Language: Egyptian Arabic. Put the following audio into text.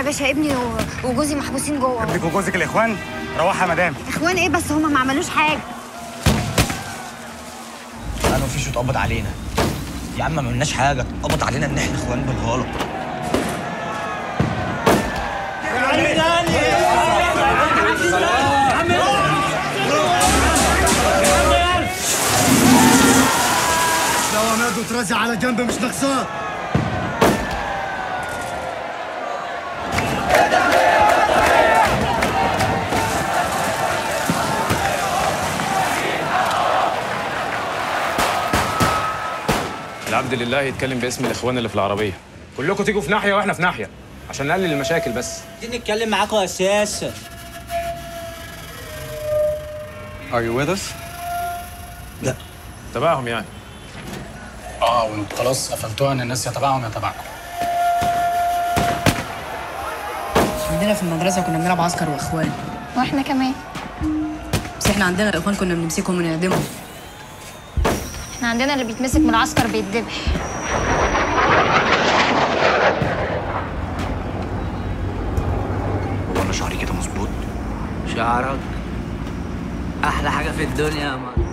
باشا ابني و- وجوزي محبوسين جوه ابنك وجوزك الاخوان روحها يا مدام اخوان ايه بس هما ما عملوش حاجه انا مفيش اتقبض علينا يا عم ما عملناش حاجه اتقبض علينا ان احنا اخوان بالغلط لو عماد وترزع على جنب مش ناقصاه العبد لله يتكلم باسم الاخوان اللي في العربيه كلكم تيجوا في ناحيه واحنا في ناحيه عشان نقلل المشاكل بس عايزين نتكلم معاكم اساسا Are you with us? تبعهم يعني اه وانتوا خلاص قفلتوها ان الناس يا تبعهم يا تبعكم عندنا في المدرسة كنا بنلعب عسكر وإخوان واحنا كمان بس إحنا عندنا الإخوان كنا بنمسكهم ونعدمهم احنا عندنا اللي بيتمسك من العسكر بيتذبح هو انا شعري كده مظبوط شعرك احلى حاجه في الدنيا يا مصر